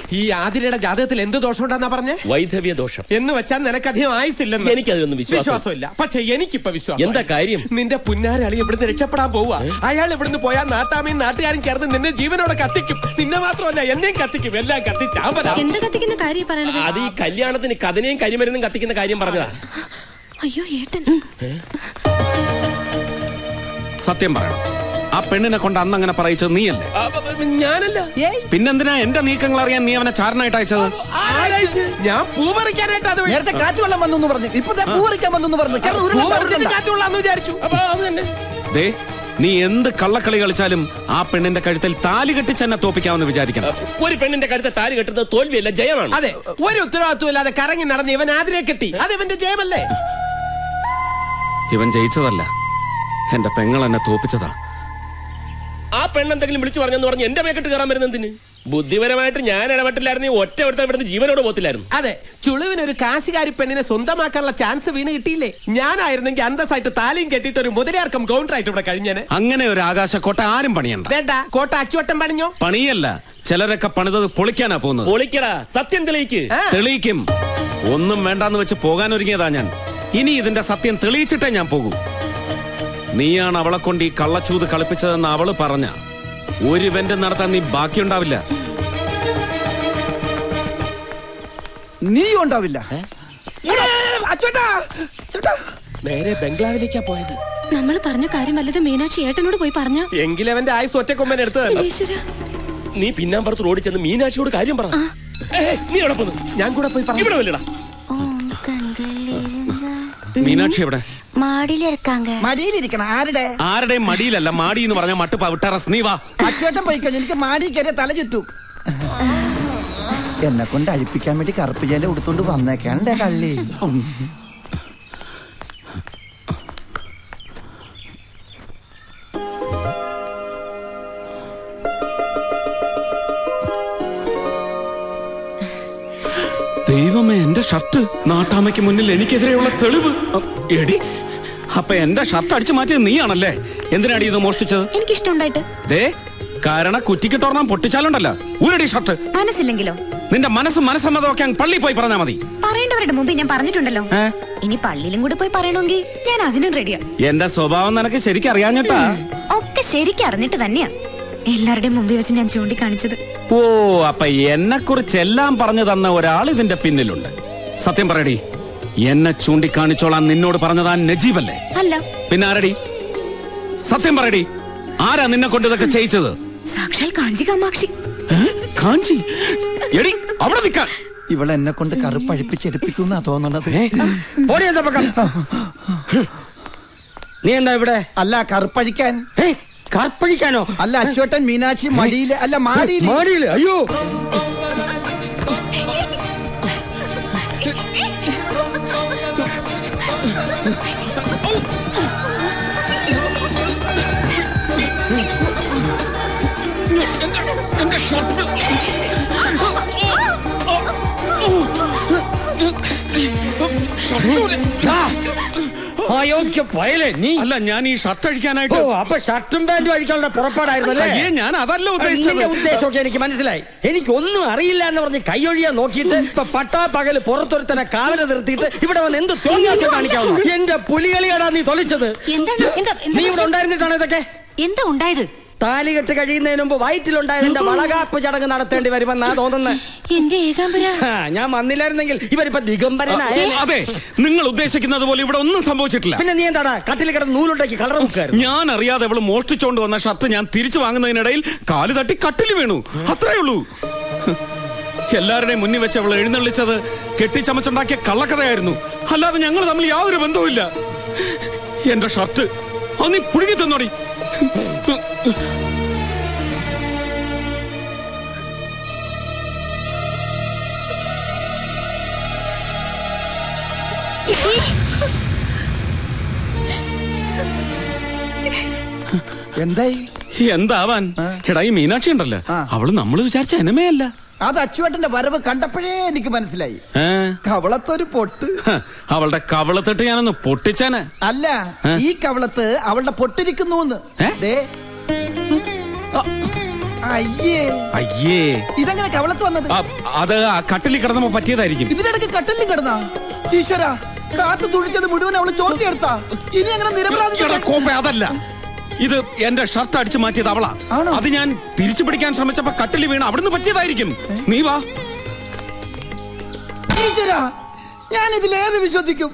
ഈ ആതിരയുടെ ജാതകത്തിൽ എന്ത് ദോഷം ഉണ്ടെന്നാ പറഞ്ഞേ വൈധവ്യ ദോഷം എന്ന് വെച്ചാൽ നിനക്കധികം ആയുസില്ലെന്ന് എനിക്കതിലൊന്നും വിശ്വാസം വിശ്വാസമില്ല പക്ഷെ എനിക്കിപ്പോ വിശ്വാസം എന്താ കാര്യം? നിന്റെ പുന്നാരളി ഇവിടുന്ന് രക്ഷപ്പെടാൻ പോവുക അയാൾ ഇവിടുന്ന് പോയാൽ നാട്ടാമയും നാട്ടുകാരും ചേർന്ന് നിന്നെ ജീവനോടെ കത്തിക്കും നിന്നെ മാത്രമല്ല എന്നെയും കത്തിക്കും എല്ലാം കത്തിച്ചാമ്പരാ എന്ത് കത്തിക്കുന്ന കാര്യം പറയണത് അത് ഈ കല്യാണത്തിന് കഥനയും കരിമരുന്നും കത്തിക്കുന്ന കാര്യം പറഞ്ഞതാ അയ്യോ ഏട്ടൻ സത്യം പറയണം ആ പെണ്ണിനെ കൊണ്ട് അന്ന് അങ്ങനെ പറയിച്ചത് നീയല്ലേ ആ, ബ- ബ- ഞാനല്ല പിന്നെന്തിനാ എന്റെ നീക്കങ്ങൾ അറിയാൻ നീ അവനെ ചാരനായിട്ട് അയച്ചത് ആരാഴ്ച ഞാൻ പൂ പറിക്കാനായിട്ട് അത് നേരത്തെ കാറ്റ് വെള്ളം വന്നു എന്ന് പറഞ്ഞു ഇപ്പൊ ദേ പൂ പറിക്കാൻ വന്നു എന്ന് പറഞ്ഞു കിടന്ന് ഉരുളാൻ പറ്റില്ല. കാറ്റുള്ളാന്ന് വിചാരിച്ചു അപ്പൊ അത് തന്നെ ദേ നീ എന്ത് കള്ളക്കളി കളിച്ചാലും ആ പെണ്ണിന്റെ കഴുത്തിൽ താലി കെട്ടിച്ച് എന്നെ തോപ്പിക്കാമെന്ന് വിചാരിക്കണം ഒരു പെണ്ണിന്റെ കരുത്തെ താലി കെട്ടുന്നത് തോൽവിയല്ല ജയമാണ് അതെ ഒരു ഉത്തരവാദിത്വം ഇല്ലാതെ കറങ്ങി നടന്ന് ഇവൻ ആതിരെ കെട്ടി അത് ഇവന്റെ ജയമല്ലേ ഇവൻ ജയിച്ചതല്ല എന്റെ പെങ്ങൾ എന്നെ തോപ്പിച്ചതാ ആ പെണ്ണെന്തെങ്കിലും വിളിച്ചു പറഞ്ഞെന്ന് പറഞ്ഞ് എന്റെ മേക്കെട്ട് കയറാൻ വരുന്നത് എന്തിന് ബുദ്ധിപരമായിട്ട് ഞാൻ ഇടപെട്ടില്ലായിരുന്നു ഒറ്റ ഒരുത്തൻ ഇവിടുന്ന് ജീവനോട് പോത്തില്ലായിരുന്നു അതെ ചുളുവിന് ഒരു കാശുകാരി പെണ്ണിനെ സ്വന്തമാക്കാനുള്ള ചാൻസ് വീണ് കിട്ടിയില്ലേ ഞാനായിരുന്നെങ്കിൽ അന്തസ്സായിട്ട് താലിയും കെട്ടിയിട്ട് ഒരു മുതലാർക്കം കൗണ്ടറായിട്ട് ഇവിടെ കഴിഞ്ഞേനെ അങ്ങനെ ഒരു ആകാശക്കോട്ട ആരും പണിയണ്ട വേണ്ട കോട്ട അച്ചുവട്ടം പണിഞ്ഞോ പണിയല്ല ചിലരൊക്കെ പണിതത് പൊളിക്കാനാ പോകുന്നത് പൊളിക്കടാ സത്യം തെളിയിക്ക് ആ. തെളിയിക്കും ഒന്നും വേണ്ടാന്ന് വെച്ച് പോകാൻ ഒരുങ്ങിയതാ ഞാൻ ഇനി ഇതിന്റെ സത്യം തെളിയിച്ചിട്ടേ ഞാൻ പോകൂ നീയാണ് അവളെ കൊണ്ട് ഈ കള്ളച്ചൂത് കളിപ്പിച്ചതെന്ന് അവള് പറഞ്ഞ ഒരു വെന്റ് നടത്താൻ നീ ബാക്കിയുണ്ടാവില്ല നീ ഉണ്ടാവില്ല അച്ചോട്ടാ അച്ചോട്ടാ നേരെ ബംഗ്ലാവിലേക്കാ പോയത് നമ്മൾ പറഞ്ഞ കാര്യം വല്ലത് മീനാക്ഷി ഏട്ടനോട് പോയി പറഞ്ഞ എങ്കിലവന്റെ ആയുസ് ഒറ്റക്കൊമ്പൻ എടുത്തതല്ല ഈശ്വര നീ പിന്നാമ്പുറത്ത് റോഡിൽ ചെന്ന് മീനാക്ഷിയോട് കാര്യം പറ ഏയ്, നീ എവിടെ പോന്നു ഞാൻ കൂടെ പോയി പറഞ്ഞു ഇവിടെ വല്ലടാ മീനാക്ഷി എവിടെ மாடியில இருக்காங்க മടിയിലിരിക്കണം ആരുടെ ആരുടെയും മടിയിലല്ല മാടി എന്ന് പറഞ്ഞ മട്ട് പവിട്ടറസ് നീ വാ അച്ചോട്ടൻ പോയിക്കോ എനിക്ക് മാടി കയറിയ തല ചുറ്റും എന്നെ കൊണ്ട് അഴിപ്പിക്കാൻ വേണ്ടി കറുപ്പ് ജല ഉടുത്തോണ്ട് വന്നേക്കാണല്ലേ കള്ളി ഉം. ദൈവമേ എന്റെ ഷർട്ട് നാട്ടാമയ്ക്ക് മുന്നിൽ എനിക്കെതിരെയുള്ള തെളിവ് അ, എടി അപ്പൊ എന്റെ ഷർട്ട് അടിച്ചു മാറ്റിയത് നീയാണല്ലേ എന്തിനാടി ഇത് മോഷ്ടിച്ചത് എനിക്കിഷ്ടമുണ്ടായിട്ട് ദേ കാരണം കുറ്റിക്കിട്ടോർണം പൊട്ടിച്ചാലുണ്ടല്ലോ ഊരടി ഷർട്ട് മനസ്സില്ലെങ്കിലോ നിന്റെ മനസ്സും മനസ്സമ്മതമൊക്കെ അങ്ങ് പള്ളി പോയി പറഞ്ഞാ മതി പറയേണ്ടവരുടെ മുമ്പ് ഞാൻ പറഞ്ഞിട്ടുണ്ടല്ലോ ഏ? ഇനി പള്ളിയിലും കൂടി പോയി പറയണമെങ്കിൽ ഞാൻ അതിനും റെഡിയാ എന്റെ സ്വഭാവം നിനക്ക് ശരിക്കും അറിയാഞ്ഞിട്ടാ ഒക്കെ ശരിക്കും അറിഞ്ഞിട്ട് തന്നെയാ എല്ലാവരുടെയും മുമ്പിൽ വെച്ച് ഞാൻ ചൂണ്ടിക്കാണിച്ചത് ഓ അപ്പൊ എന്നെ കുറിച്ച് എല്ലാം പറഞ്ഞു തന്ന ഒരാൾ ഇതിന്റെ പിന്നിലുണ്ട് സത്യം പറയടി എന്നെ ചൂണ്ടിക്കാണിച്ചോളാൻ നിന്നോട് പറഞ്ഞതാ നജീബല്ലേ അല്ല പിന്നെ ആരടി സത്യം പറയടി ആരാ നിന്നെ കൊണ്ട് ഇതൊക്കെ ചെയ്യിച്ചത് സാക്ഷാൽ കാഞ്ചി കാമാക്ഷി ഏ? കാഞ്ചി എടി അവിടെ നിൽക്കാൻ ഇവളെ എന്നെ കൊണ്ട് കറുപ്പ് അഴിപ്പിച്ചെടുപ്പിക്കുന്ന തോന്നണത് ഓടി എന്താ പക്കം നീ എന്താ ഇവിടെ അല്ല കറുപ്പഴിക്കാൻ ഏ കർപ്പഴിക്കാനോ അല്ല അച്ചോട്ടൻ മീനാക്ഷി മടിയില് അല്ല മാടിയില് മാടിയില് അയ്യോ ആ, അയോഗ്യ പയലേ നീ അല്ല ഞാൻ ഈ ഷർട്ട് ഓ അഴിക്കാനായിട്ട് അപ്പൊ ഷർട്ടും പാന്റും അഴിക്കാനുള്ള പുറപ്പാടായിരുന്നല്ലേ അയ്യേ ഞാൻ അതല്ല ഉദ്ദേശിച്ചത് നിന്റെ ഉദ്ദേശമൊക്കെ എനിക്ക് മനസ്സിലായി എനിക്ക് ഒന്നും അറിയില്ല എന്ന് പറഞ്ഞ് കൈയൊഴിയാൻ നോക്കിയിട്ട് ഇപ്പൊ പട്ടാ പകല് പുറത്തൊരുത്തനെ കാവല നിർത്തിയിട്ട് ഇവിടെ വന്ന് എന്ത് തോന്നിയാസം കാണിക്കാവുന്നു എന്റെ പുലികളിയാടാ നീ തൊലിച്ചത് എന്താണ് എന്താ നീ ഇവിടെ ഉണ്ടായിരുന്നിട്ടാണ് ഇതൊക്കെ എന്താ ഉണ്ടായത് താലി കെട്ട് കഴിയുന്നതിന് മുമ്പ് വയറ്റിലുണ്ടായതിന്റെ വളകാപ്പ് ചടങ്ങ് നടത്തേണ്ടി വരുമെന്നാ തോന്നുന്നത് എന്റെ ഏകാംബര ഞാൻ വന്നില്ലായിരുന്നെങ്കിൽ ഇവരിപ്പോ ദിഗംബരനായ അതെ നിങ്ങൾ ഉദ്ദേശിക്കുന്നത് പോലെ ഇവിടെ ഒന്നും സംഭവിച്ചിട്ടില്ല പിന്നെ നീ എന്താടാ കട്ടിൽ കിടന്ന് നൂലുണ്ടാക്കി കളർ മുക്കായിരുന്നു ഞാൻ അറിയാതെ അവള് മോഷ്ടിച്ചോണ്ട് വന്ന ഷർട്ട് ഞാൻ തിരിച്ചു വാങ്ങുന്നതിനിടയിൽ കാല് തട്ടി കട്ടിൽ വീണു അത്രേ ഉള്ളൂ എല്ലാവരുടെയും മുന്നിൽ വെച്ച് അവൾ എഴുന്നള്ളിച്ചത് കെട്ടിച്ചമച്ചുണ്ടാക്കിയ കള്ളക്കഥയായിരുന്നു അല്ലാതെ ഞങ്ങൾ തമ്മിൽ യാതൊരു ബന്ധവുമില്ല എന്റെ ഷർട്ട് അത് നീ പുഴുകി തന്നോടി എന്തായി എന്താവാൻ എടാ ഈ മീനാക്ഷി ഉണ്ടല്ലോ ആ. അവള് നമ്മൾ വിചാരിച്ച എനമയല്ല അത് അച്ചുവേട്ടന്റെ വരവ് കണ്ടപ്പോഴേ എനിക്ക് മനസ്സിലായി ഏ? കവളത്തൊരു പൊട്ട് ഹ, അവളുടെ കവളത്തിട്ട് ഞാനൊന്ന് പൊട്ടിച്ചാന് അല്ല ഏ? ഈ കവളത്ത് അവളുടെ പൊട്ടിരിക്കുന്നു ഏ? ദേ അയ്യേ അയ്യേ ഇതെങ്ങനെ കവളത്ത് വന്നത് ആ, അത് ആ കട്ടിലിൽ കിടന്നപ്പോ പറ്റിയതായിരിക്കും ഇതിനിടയ്ക്ക് കട്ടലിലും കിടന്നാ ഈശ്വര കാത്തു തുഴിച്ചത് മുഴുവൻ അവള് ചോർത്തിയെടുത്താ ഇനി അങ്ങനെ നിരപരാധി എടാ, കോപ്പേ, അതല്ല ഇത് എന്റെ ഷർട്ട് അടിച്ചു മാറ്റിയത് അവളാ ആണോ? അത് ഞാൻ തിരിച്ചു പിടിക്കാൻ ശ്രമിച്ചപ്പോ കട്ടിൽ വീണ് അവിടുന്ന് പറ്റിയതായിരിക്കും നീ വാ ഈശ്വര ഞാൻ ഇതിൽ ഏത് വിശ്വസിക്കും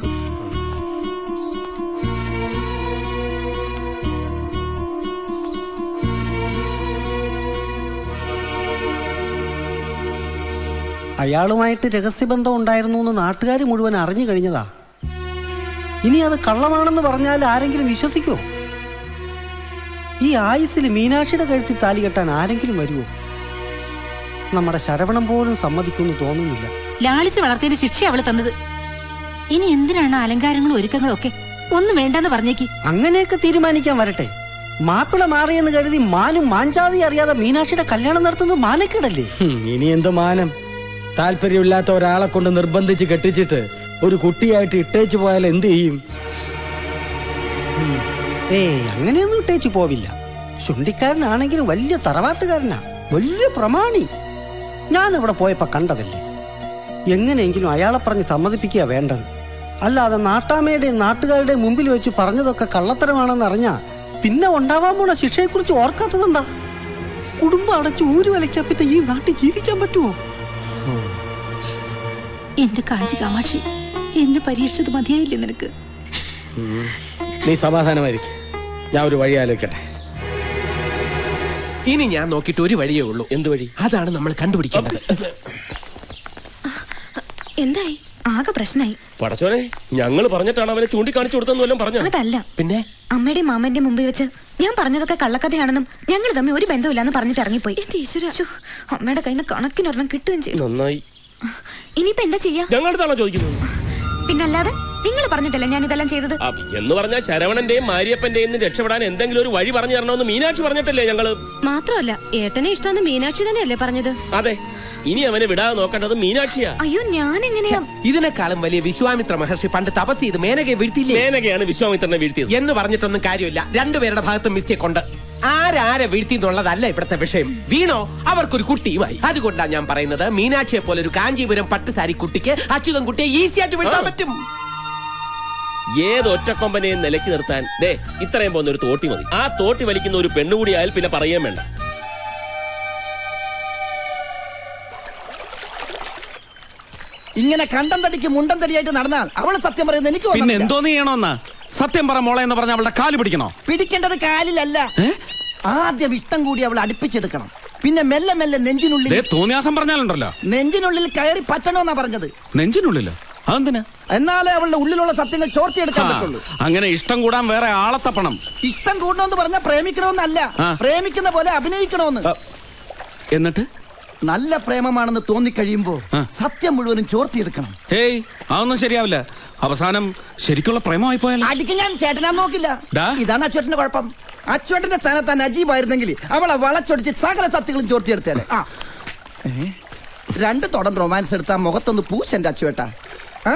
അയാളുമായിട്ട് രഹസ്യബന്ധം ഉണ്ടായിരുന്നു എന്ന് നാട്ടുകാർ മുഴുവൻ അറിഞ്ഞു കഴിഞ്ഞതാ ഇനി അത് കള്ളമാണെന്ന് പറഞ്ഞാൽ ആരെങ്കിലും വിശ്വസിക്കുമോ ഈ ആയുസിൽ മീനാക്ഷിയുടെ കഴുത്തിൽ താലി കെട്ടാൻ ആരെങ്കിലും വരുമോ നമ്മുടെ ശരവണം പോലും സമ്മതിക്കുമെന്ന് തോന്നുന്നില്ല ലാളിച്ച് വളർത്തിയതിന് ശിക്ഷ അവള് തന്നത് ഇനി എന്തിനാണ് അലങ്കാരങ്ങളും ഒരുക്കങ്ങളും ഒക്കെ ഒന്നും വേണ്ടെന്ന് പറഞ്ഞേക്ക് അങ്ങനെയൊക്കെ തീരുമാനിക്കാൻ വരട്ടെ മാപ്പിള മാറിയെന്ന് കരുതി മാനും മാഞ്ചാതി അറിയാതെ മീനാക്ഷിയുടെ കല്യാണം നടത്തുന്നത് മാനക്കേടല്ലേ ഹും, ഇനി എന്ത് മാനം താല്പര്യമില്ലാത്ത ഒരാളെ കൊണ്ട് നിർബന്ധിച്ച് കെട്ടിച്ചിട്ട് ഒരു കുട്ടിയായിട്ട് ഇട്ടേച്ചു പോയാൽ എന്ത് ചെയ്യും ഏയ് അങ്ങനെയൊന്നും ഇട്ടേച്ചു പോവില്ല ശുണ്ടിക്കാരനാണെങ്കിലും വലിയ തറവാട്ടുകാരനാ വലിയ പ്രമാണി ഞാൻ അവിടെ പോയപ്പോ കണ്ടതല്ലേ എങ്ങനെയെങ്കിലും അയാളെ പറഞ്ഞ് സമ്മതിപ്പിക്കുക വേണ്ടത് അല്ലാതെ നാട്ടാമ്മയുടെയും നാട്ടുകാരുടെയും മുമ്പിൽ വെച്ച് പറഞ്ഞതൊക്കെ കള്ളത്തരമാണെന്ന് അറിഞ്ഞാ പിന്നെ ഉണ്ടാവാൻ പോണ ശിക്ഷയെക്കുറിച്ച് ഓർക്കാത്തതെന്താ കുടുംബം അടച്ച് ഊരു വലയ്ക്കാൻ പറ്റ ഈ നാട്ടിൽ ജീവിക്കാൻ പറ്റുമോ എന്റെ കാഞ്ചി കാമാക്ഷി എന്നെ പരീക്ഷിച്ചത് മതിയായില്ലേ നിനക്ക് നീ സമാധാനമായിരിക്കും ഞാൻ ഒരു വഴി ആലോചിക്കട്ടെ ഇനി ഞാൻ നോക്കിയിട്ട് ഒരു വഴിയേ ഉള്ളൂ എന്ത് വഴി അതാണ് നമ്മൾ കണ്ടുപിടിക്കേണ്ടത് എന്തായി ആകെ പ്രശ്നമായി പടച്ചോനെ ഞങ്ങൾ പറഞ്ഞിട്ടാണ് അവനെ ചൂണ്ടിക്കാണിച്ചു കൊടുത്തെന്ന് വല്ലതും പറഞ്ഞു അതല്ല പിന്നെ അമ്മയുടെയും മാമന്റെ മുമ്പിൽ വെച്ച് ഞാൻ പറഞ്ഞതൊക്കെ കള്ളക്കഥയാണെന്നും ഞങ്ങൾ തമ്മിൽ ഒരു ബന്ധമില്ലാന്ന് പറഞ്ഞിട്ട് ഇറങ്ങിപ്പോയി എന്റെ ഈശ്വര ശ്ശോ, അമ്മയുടെ കയ്യിൽ നിന്ന് കണക്കിനൊരെണ്ണം കിട്ടുകയും ചെയ്തു നന്നായി ഇനിയിപ്പോ എന്താ ചെയ്യാ ഞങ്ങളടുത്താണോ ചോദിക്കുന്നത് പിന്നല്ലാതെ നിങ്ങൾ പറഞ്ഞിട്ടല്ലേ ഞാൻ ഇതെല്ലാം ചെയ്തത് ആ, എന്ന് പറഞ്ഞാൽ ശരവണന്റെയും മാരിയപ്പന്റെയും നിന്ന് രക്ഷപ്പെടാൻ എന്തെങ്കിലും ഒരു വഴി പറഞ്ഞു തരണമെന്ന് മീനാക്ഷി പറഞ്ഞിട്ടല്ലേ ഞങ്ങള് മാത്രമല്ല ഏട്ടനെ ഇഷ്ടമെന്ന് മീനാക്ഷി തന്നെയല്ലേ പറഞ്ഞത് അതെ ഇനി അവനെ വിടാതെ നോക്കേണ്ടത് മീനാക്ഷിയാ അയ്യോ ഞാൻ എങ്ങനെയാ ഇതിനേക്കാളും വലിയ വിശ്വാമിത്ര മഹർഷി പണ്ട് തപസ് ചെയ്ത് മേനകയെ വീഴ്ത്തിയില്ലേ മേനകയാണ് വിശ്വാമിത്രനെ വീഴ്ത്തിയത് എന്ന് പറഞ്ഞിട്ടൊന്നും കാര്യമില്ല രണ്ടുപേരുടെ ഭാഗത്തും മിസ്റ്റേക്ക് ഉണ്ട് ആരാരെ വീഴ്ത്തി എന്നുള്ളതല്ല ഇവിടുത്തെ വിഷയം വീണോ അവർക്കൊരു കുട്ടിയുമായി അതുകൊണ്ടാണ് ഞാൻ പറയുന്നത് മീനാക്ഷിയെ പോലെ ഒരു കാഞ്ചീപുരം പട്ടുസാരി കുട്ടിക്ക് അച്യുതൻ കുട്ടിയെ ഈസി ആയിട്ട് വീഴ്ത്താൻ ആ. പറ്റും ഏത് ഒറ്റക്കൊമ്പനെയും നിലയ്ക്ക് നിർത്താൻ ദേ ഇത്രയും പോകുന്ന ഒരു തോട്ടി മതി ആ തോട്ടി വലിക്കുന്ന ഒരു പെണ്ണുകൂടി ആയാൽ പിന്നെ പറയാൻ വേണ്ട ഇങ്ങനെ കണ്ടം തടിക്ക് മുണ്ടം തടിയായിട്ട് നടന്നാൽ അവള് സത്യം പറയുന്നത് എനിക്ക് പിന്നെ തോന്നുന്നില്ല. എന്തോന്ന് ചെയ്യണമെന്ന് സത്യം പറ മോളെ എന്ന് പറഞ്ഞ അവളുടെ കാല് പിടിക്കണോ പിടിക്കേണ്ടത് കാലിലല്ല ഏ? ആദ്യം ഇഷ്ടം കൂടി അവൾ അടുപ്പിച്ചെടുക്കണം പിന്നെ മെല്ലെ മെല്ലെ നെഞ്ചിനുള്ളിൽ ദേ തോന്നിയാസം പറഞ്ഞാലുണ്ടല്ലോ നെഞ്ചിനുള്ളിൽ കയറി പറ്റണമെന്നാ പറഞ്ഞത് നെഞ്ചിനുള്ളിലോ അതെന്തിനാ എന്നാലേ അവളുടെ ഉള്ളിലുള്ള സത്യങ്ങൾ ചോർത്തിയെടുക്കാൻ ആ, പറ്റുള്ളൂ അങ്ങനെ ഇഷ്ടം കൂടാൻ വേറെ ആളെ തപ്പണം ഇഷ്ടം കൂടണമെന്ന് പറഞ്ഞാൽ പ്രേമിക്കണമെന്നല്ല ആ. പ്രേമിക്കുന്ന പോലെ അഭിനയിക്കണമെന്ന് ആ, എന്നിട്ട് നല്ല പ്രേമമാണെന്ന് തോന്നിക്കഴിയുമ്പോ ആ. സത്യം മുഴുവനും ചോർത്തിയെടുക്കണം ഹേയ് അതൊന്നും ശരിയാവില്ല അവസാനം ശരിക്കുള്ള പ്രേമമായി പോയാലോ അടിക്ക് ഞാൻ ചേട്ടനാ നോക്കില്ല ഡാ. ഇതാണ് അച്ചുവേട്ടന്റെ കുഴപ്പം അച്ചുവേട്ടന്റെ സ്ഥാനത്ത് നജീബായിരുന്നെങ്കിൽ അവളെ വളച്ചൊടിച്ച് സകല സത്യങ്ങളും ചോർത്തിയെടുത്തേനെ ആ ഏ? രണ്ട് തുടൻ റൊമാൻസ് എടുത്താ മുഖത്തൊന്ന് പൂശന്റെ അച്ചുവേട്ട ആ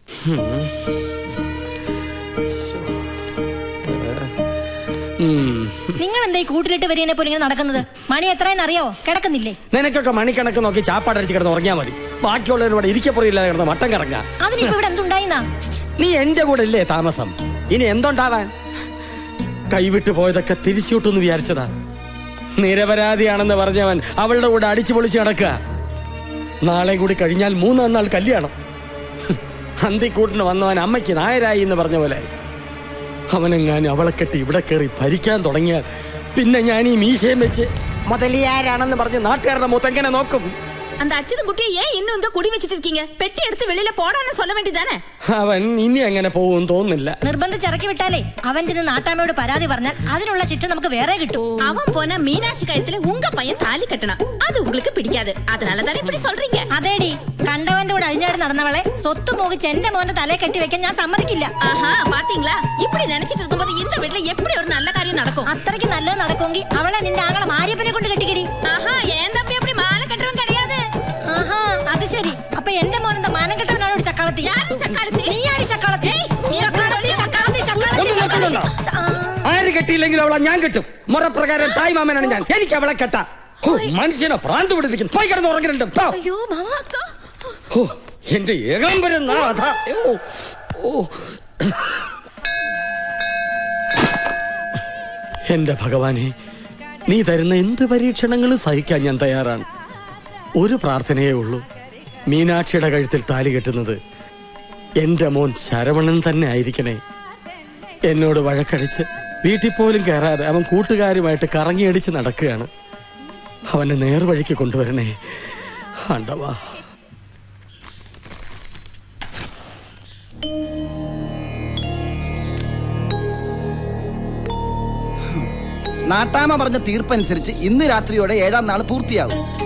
നിങ്ങൾ എന്താ ഈ കൂട്ടിലിട്ട് വരികനെ പോലെ ഇങ്ങനെ നടക്കുന്നത് മണി എത്രയെന്ന് അറിയാവോ കിടക്കുന്നില്ലേ നിനക്കൊക്കെ മണിക്കണക്ക് നോക്കി ചാപ്പാടടിച്ച് കിടന്ന് ഉറങ്ങിയാൽ മതി ബാക്കിയുള്ളവരോട് ഇരിക്കപ്പുറയില്ലാതെ കിടന്ന് വട്ടം കറങ്ങാം അതിനിപ്പോ ഇവിടെ എന്തുണ്ടായിന്നാ നീ എന്റെ കൂടെ ഇല്ലേ താമസം ഇനി എന്തുണ്ടാവാൻ കൈവിട്ടു പോയതൊക്കെ തിരിച്ചുവിട്ടെന്ന് വിചാരിച്ചതാ നിരപരാധിയാണെന്ന് പറഞ്ഞവൻ അവളുടെ കൂടെ അടിച്ചു പൊളിച്ച് നടക്കുക നാളെ കൂടി കഴിഞ്ഞാൽ മൂന്നാം നാൾ കല്യാണം ഹും, അന്തിക്കൂട്ടിന് വന്നവൻ അമ്മയ്ക്ക് നായരായി എന്ന് പറഞ്ഞ പോലെ അവനെങ്ങാനും അവളെ കെട്ടി ഇവിടെ കയറി ഭരിക്കാൻ തുടങ്ങിയാൽ പിന്നെ ഞാൻ ഈ മീശയും വെച്ച് മുതലിയാരാണെന്ന് പറഞ്ഞ് നാട്ടുകാരുടെ മുത്തെങ്ങനെ നോക്കും அந்த அச்சுதன் குட்டியை ஏன் இன்னும் இந்த குடி வச்சிட்டு இருக்கீங்க பெட்டி எடுத்து வெளியில போடான்னு சொல்ல வேண்டியதானே അവൻ ഇനി അങ്ങനെ പോകും തോന്നുന്നില്ല നിർബന്ധിച്ചിറക്കി വിട്ടാലേ അവൻ ചെന്ന് നാട്ടാമ്മയോട് പരാതി പറഞ്ഞാൽ അതിനുള്ള ശിക്ഷ നമുക്ക് വേറെ കിട്ടും அவன் போன மீனாட்சி கழுத்துல உங்க பையன் தாலி கட்டணும் அது உங்களுக்கு பிடிக்காது அதனால தானே இப்படி சொல்றீங்க അതേടി കണ്ടവന്റെ കൂടെ അഴിഞ്ഞാടി നടന്നവളെ സ്വത്ത് മോഹിച്ച് എന്റെ മോന്റെ തലയെ കെട്ടി വെക്കാൻ ഞാൻ സമ്മതിക്കില്ല ஆஹா பாத்தீங்களா இப்படி நினைச்சிட்டு இருக்கும்போது இந்த வீட்ல எப்படி ஒரு நல்ல காரியம் நடக்கும் അത്രയ്ക്ക് നല്ലത് നടക്കുമെങ്കിൽ അവളെ നിന്റെ ആങ്ങളെ മാരിയപ്പനെ കൊണ്ട് കെട്ടിക്കടി ஆஹா ஏன் தம்பி அப்படி மாலை கட்டுறவன் கிடையாது ആഹാ അത് ശരി അപ്പൊ എന്റെ മോൻ എന്താ മാനം കെട്ടവനാണ് ഒരു ചക്കാളത്തി யாரு சக்காலத்தி നീയാടി ചക്കാളത്തി ചക്കാളത്തി ചക്കാളത്തി ചക്കാളത്തി ഒന്നും കേൾക്കുന്നുണ്ടോ? ച- ആ. ആര് കെട്ടിയില്ലെങ്കിൽ അവളെ ഞാൻ കെട്ടും മുറപ്രകാരം തായ് മാമനാണ് ഞാൻ എനിക്ക് അവളെ കെട്ടാ ഹോ, മനുഷ്യനെ ഭ്രാന്ത് പിടിപ്പിക്കുന്നു പോയി കിടന്ന് ഉറങ്ങിരണ്ടും പോ. അയ്യോ മാമ ഹോ, എന്റെ ഏകാംബരം നാഥ ഓ ഓ എന്റെ ഭഗവാനെ നീ തരുന്ന എന്ത് പരീക്ഷണങ്ങളും സഹിക്കാൻ ഞാൻ തയ്യാറാണ് ഒരു പ്രാർത്ഥനയേ ഉള്ളൂ മീനാക്ഷിയുടെ കഴുത്തിൽ താലി കെട്ടുന്നത് എന്റെ മോൻ ശരവണൻ തന്നെ ആയിരിക്കണേ എന്നോട് വഴക്കടിച്ച് വീട്ടിൽ പോലും കയറാതെ അവൻ കൂട്ടുകാരുമായിട്ട് കറങ്ങിയടിച്ച് നടക്കുകയാണ് അവനെ നേർവഴിക്ക് കൊണ്ടുവരണേ ആണ്ടവാ നാട്ടാമ പറഞ്ഞ തീർപ്പനുസരിച്ച് ഇന്ന് രാത്രിയോടെ ഏഴാം നാൾ പൂർത്തിയാകും